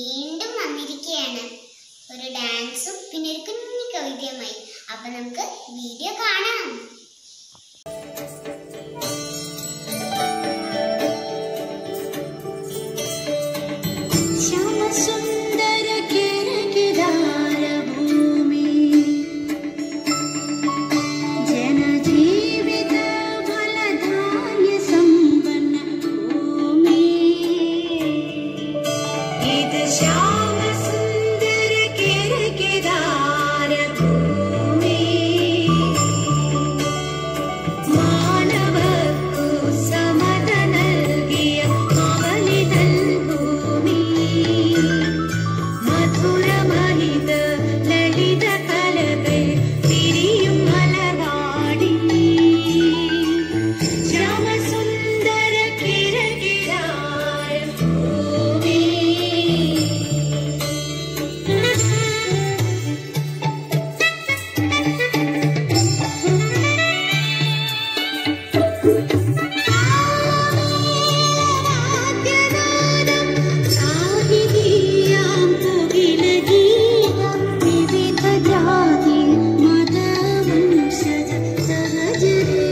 വീണ്ടും വന്നിരിക്കുകയാണ് ഒരു ഡാൻസും പിന്നെ ഒരു കുഞ്ഞു കവിതയുമായി അപ്പൊ നമുക്ക് വീഡിയോ കാണാം ശ്യാമസുന്ദര കിരകിരാരഭൂമി ജനജീവിത ഫലധാന്യ സമ്പന്ന ഭൂമി ഇത് ശ്യാമസുന്ദര കിരകിരാരഭൂമി മാനവക്കു സമത നൽകിയ അവനിതൽ ഭൂമി മധുരമണിത ലളിത കലകൾ തിരിയും മലർവാടി ശ്യാമസുന്ദര കിരകിരായ ഭൂമി ആദ്യനാദം സാഹിതീയാം പുകിലഗീതം വിവിധ ജാതി മതവംശജ സഹജരെ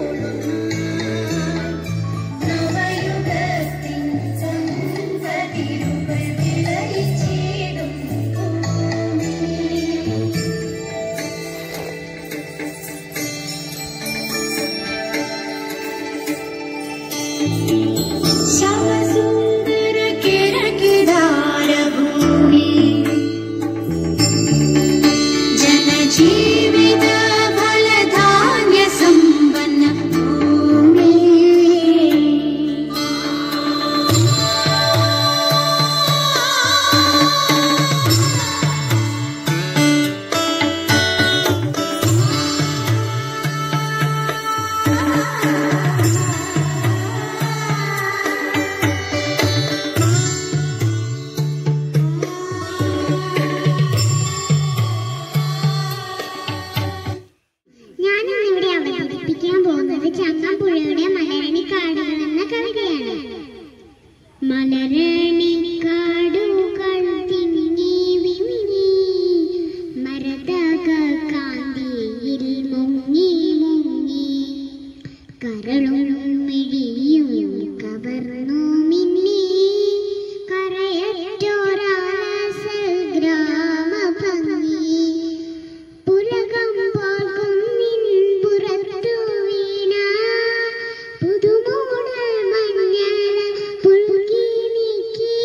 നവയുഗത്തിൻ സമ്പതിരുകൾ വിളയിച്ചിടും ഭൂമി ശ്യാമസുന്ദര കിരകിരാരഭൂമി ജനജീവിത ഫലധാന്യ സമ്പന്ന ഭൂമി ഞാൻ ഇവിടെ അവതരിപ്പിക്കാൻ പോകുന്നത് ചങ്ങമ്പുഴയുടെ മലരണിക്കാടുകൾ എന്ന കവിതയാണ് മലരണിക്കാടുകൾ തിങ്ങി വിങ്ങി മരതക കാന്തിയിൽ മുങ്ങി മുങ്ങി കരളും മിഴിയും കവർന്നു മിന്നി കരയറ്റോരാസൽ ഗ്രാമഭംഗി പുലകം പാൽക്കുന്നിൻ പുറത്തു വീണ പുതുമൂടൽ മഞ്ഞൾ പുൽകി നീക്കി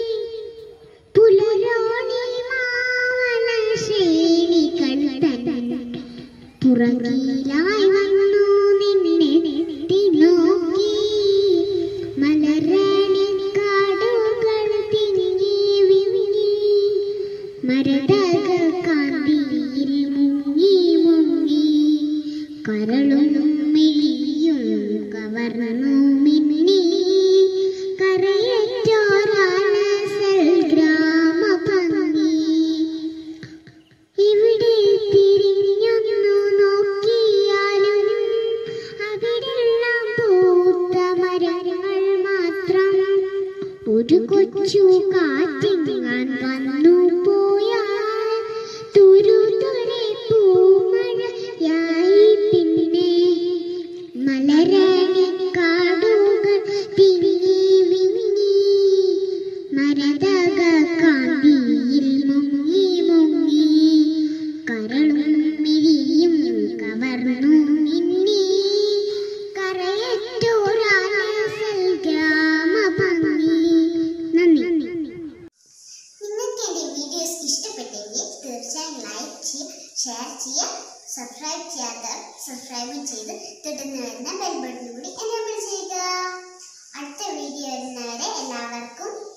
പുലരോണി മാവന ശ്രേണികൾ തൻ പുറകിലായി വന്നു നിന്നെ നോക്കി മലരണിക്കാടുകൾ തിങ്ങി വിങ്ങി മരതക കാന്തിയിൽ മുങ്ങി മുങ്ങി കരളും മെലിയും കവർന്നു മിന്നി കരയറ്റോരാലസൽ ഗ്രാമഭംഗി ഇവിടെ തിരിഞ്ഞൊന്നു നോക്കിയാലും അവിടെല്ലാം പൂത്ത മരങ്ങൾ മാത്രം ഒരു കൊച്ചു കാറ്റിങ്ങാൻ വന്നു പോയാൽ തുരുതുരെ പൂമഴയായി പിന്നെ മലരണി കാടുകൾ തിങ്ങി വിങ്ങി മരതക കാന്തിയിൽ മുങ്ങി മുങ്ങി കരളും മിഴിയും കവർന്നു മിന്നി കരയറ്റോരാലസൽ ഗ്രാമഭംഗി നന്ദി നിങ്ങൾക്ക് എൻ്റെ വീഡിയോസ് ഇഷ്ടപ്പെട്ടെങ്കിൽ തീർച്ചയായും ലൈക്ക് ചെയ്യുക ഷെയർ ചെയ്യുക സബ്സ്ക്രൈബ് ചെയ്യാത്തവർ സബ്സ്ക്രൈബ് ചെയ്ത് തുടർന്ന് വരുന്ന ബെൽ ബട്ടൺ കൂടി എനേബിൾ ചെയ്യുക അടുത്ത വീഡിയോ വരുന്നവരെ എല്ലാവർക്കും